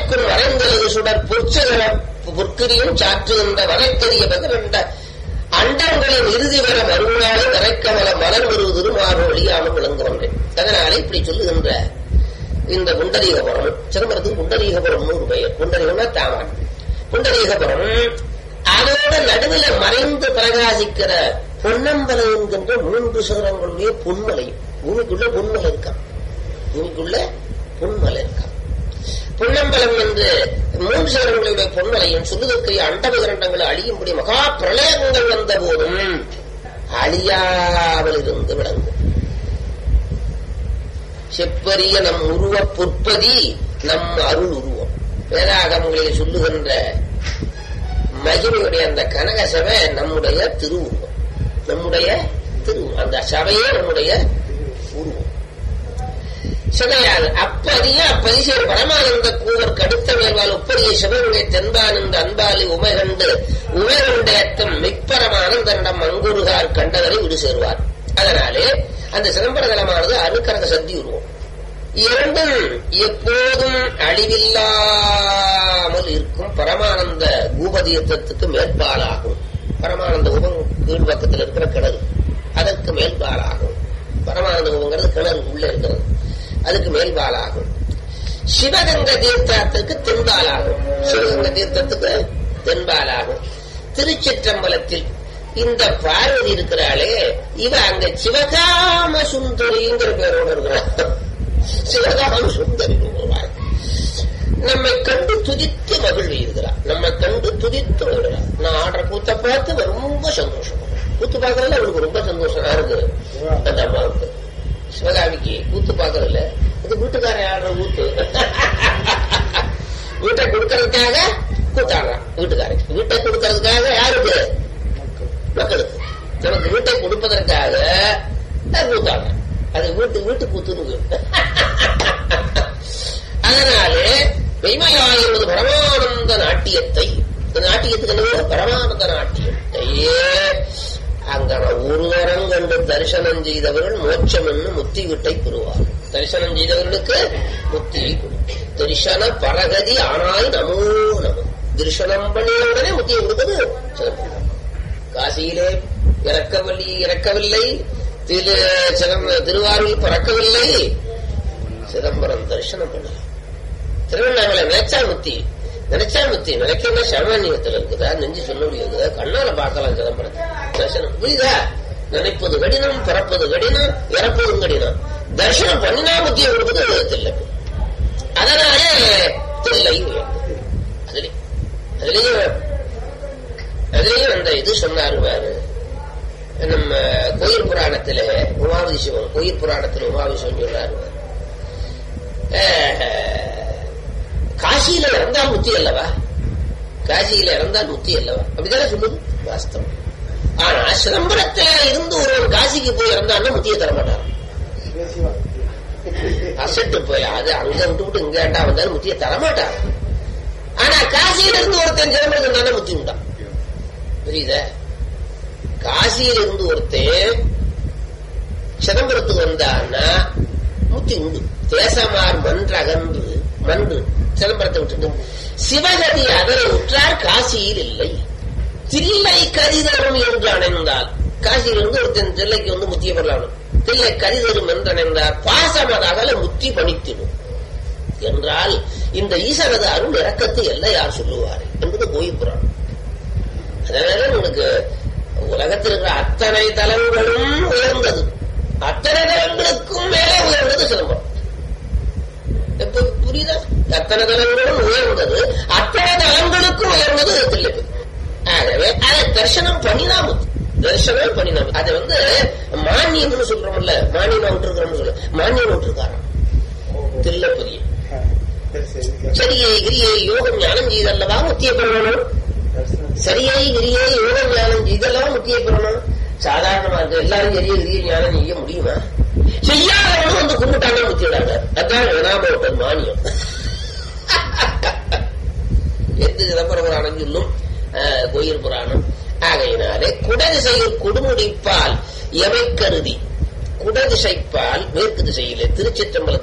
மறைக்கும் மறைந்தது சுடர் பொற்சகர பொற்கிரியும் சாற்றுகின்ற வரைக்கரிய பகிரண்ட அண்டங்களின் இறுதி வர மறுநாள் நிறைக்கமல மலர் ஒரு திருமாரோழியாமல் விளங்குகின்றேன் அதனாலே இப்படி சொல்லுகின்ற இந்த புண்டரீகபுரம் சிதம்பரத்துக்கு புண்டரீகபுரம்னு ஒரு பெயர் புண்டரீகம்னா தாமரை புண்டரீகபுரம் அதோட நடுவில் மறைந்து பிரகாசிக்கிற பொன்னம்பலம் என்கின்ற மூன்று சிகரங்களுடைய பொன்மலையும் பூமிக்குள்ள பொன்மலை இருக்கான் பூமிக்குள்ள பொன்மலை இருக்கான் பொன்னம்பலம் என்று மூன்று சிகரங்களுடைய பொன்மலையும் சொல்லுதற்கு அண்டவிகரண்டங்களை அழியும்படி மகா பிரளயங்கள் வந்த போதும் அழியாமல் இருந்து விளங்கும் செப்பரிய நம் உருவ பொற்பதி நம் அருள் உருவம் வேதாகமங்களில் சொல்லுகின்ற மகிமையுடைய அந்த கனக சபை நம்முடைய திருவுருவம் நம்முடைய திருவுருவம் அந்த சபையே நம்முடைய உருவம் சபையால் அப்பதிய அப்பதிசை பரமானந்த கூவர் கடுத்த மேல்வால் உப்பரிய சிவனுடைய தென்பானந்த அன்பாலி உமைகண்டு உமைகண்டேத்தம் மிப்பரமானந்தனிடம் அங்குருகார் கண்டவரை விடு சேருவார் அதனாலே அந்த சிதம்பரதலமானது அணுக்கரக சக்தி உருவம் இரண்டும் எப்போதும் அழிவில்லாமல் இருக்கும் பரமானந்த பூபதீர்த்தத்துக்கு மேற்பாலாகும் பரமானந்த உபம் கீழ் பக்கத்தில் இருக்கிற கிணறு அதற்கு மேல்பாலாகும் பரமானந்த உபங்கிறது கிணறு உள்ள இருக்கிறது அதுக்கு மேல்பாலாகும் சிவகங்க தீர்த்தத்துக்கு தென்பாலாகும் சிவகங்க தீர்த்தத்துக்கு தென்பாலாகும் திருச்சிற்றம்பலத்தில் இந்த பார்வதி இருக்கிறாளே இவ அங்க சிவகாம சுந்தரிங்கிற பேரோட இருக்கிறாள் சிவகாம சுந்தரி நம்மை கண்டு துதித்து மகிழ்வீர்களார் நம்மை கண்டு துதித்து மகிழ்கிறார் நான் ஆடுற கூத்த பார்த்து ரொம்ப சந்தோஷம் கூத்து பார்க்கறதுல அவளுக்கு ரொம்ப சந்தோஷமா இருக்கு அந்த அம்மாவுக்கு சிவகாமிக்கு கூத்து பார்க்கறதுல இது வீட்டுக்காரன் ஆடுற கூத்து வீட்டை கொடுக்கறதுக்காக கூத்தாடுறான் வீட்டுக்காரன் வீட்டை கொடுக்கறதுக்காக யாருக்கு மக்களுக்கு நமக்கு வீட்டை கொடுப்பதற்காக கூத்தாங்க அது வீட்டு வீட்டு கூத்துன்னு அதனாலே மெய்மையாயிருவது பரமானந்த நாட்டியத்தை இந்த நாட்டியத்துக்கு என்ன பரமானந்த நாட்டியத்தையே அங்க ஒரு தரம் கண்டு தரிசனம் செய்தவர்கள் மோட்சம் என்று முத்தி விட்டை பெறுவார் தரிசனம் செய்தவர்களுக்கு முத்தியை கொடுக்கும் தரிசன பரகதி ஆனாய் நமோ நம தரிசனம் பண்ணின உடனே முத்தியை கொடுப்பது சிறப்பு காசியிலே இறக்கவில்லை இறக்கவில்லை திரு சிதம்ப திருவாரூர் பறக்கவில்லை சிதம்பரம் தரிசனம் பண்ணலாம் திருவண்ணாமலை நினைச்சா முத்தி நினைச்சா முத்தி நினைக்கணும் சாமானியத்தில் இருக்குதா நெஞ்சு சொல்ல முடியுதா கண்ணால பார்க்கலாம் சிதம்பரத்தை தரிசனம் புரியுதா நினைப்பது கடினம் பிறப்பது கடினம் இறப்பதும் கடினம் தரிசனம் பண்ணினா முத்தியை கொடுப்பது தில்லை அதனாலே தில்லை அதுலயும் அதுலயும் அதுலயும் அந்த இது சொன்னாரு பாரு நம்ம கோயில் புராணத்துல உமாவதி சிவன் கோயில் புராணத்துல உமாவதி சிவன் சொல்றாரு காசியில இறந்தால் முத்தி அல்லவா காசியில இறந்தால் முத்தி அல்லவா அப்படிதானே சொல்லுது வாஸ்தவம் ஆனா சிதம்பரத்துல இருந்து ஒருவன் காசிக்கு போய் இறந்தான்னா முத்தியை தர மாட்டான் அசட்டு போய் அது அங்க விட்டு விட்டு இங்க ஏண்டா வந்தாலும் முத்தியை தர மாட்டான் ஆனா காசியில இருந்து ஒருத்தன் சிதம்பரத்துக்கு தானே முத்தி உண்டான் புரியுத காசியில இருந்து ஒருத்தன் சிதம்பரத்துக்கு வந்தான்னா முத்தி உண்டு தேசமார் மன்றகன்று மன்று சிதம்பரத்தை விட்டுட்டு சிவகதி அதனை உற்றார் காசியில் இல்லை தில்லை கரிதரும் என்று அணைந்தால் காசியிலிருந்து ஒருத்தன் தில்லைக்கு வந்து முத்திய பெறலாம் தில்லை கரிதரும் என்று அணைந்தார் பாசமத அகல முத்தி பணித்திடும் என்றால் இந்த ஈசனது அருள் இறக்கத்தை எல்லாம் யார் சொல்லுவார் என்பது கோயில் புராணம் அதனால உனக்கு உலகத்தில் இருக்கிற அத்தனை தலங்களும் உயர்ந்தது அத்தனை தலங்களுக்கும் மேலே உயர்ந்தது சிலம்பரம் எப்ப புரியுதா அத்தனை தலங்களும் உயர்ந்தது அத்தனை தலங்களுக்கும் உயர்ந்தது தில்லைப்பு ஆகவே அதை தரிசனம் பண்ணினா தரிசனம் பண்ணினா அதை வந்து மானியம்னு சொல்றோம்ல மானியம் விட்டுருக்கிறோம்னு சொல்ல மானியம் விட்டுருக்காராம் தில்லப்பதிய சரியை கிரியை யோகம் ஞானம் செய்தல்லவா முத்திய பெறணும் சரியை கிரியை யோகம் ஞானம் செய்தல்லவா முத்திய பெறணும் சாதாரணமா இருக்கு எல்லாரும் எரிய கிரிய ஞானம் செய்ய முடியுமா செய்யாதவனும் வந்து கும்பிட்டாங்க முத்தியிடாங்க அதான் வினாபவத்தன் மானியம் எது சிதம்பர புராணம் சொல்லும் கோயில் புராணம் ஆகையினாலே குடதிசையில் கொடுமுடிப்பால் எமை கருதி குடதிசைப்பால் மேற்கு திசையிலே திருச்சிற்றம்பலத்தில்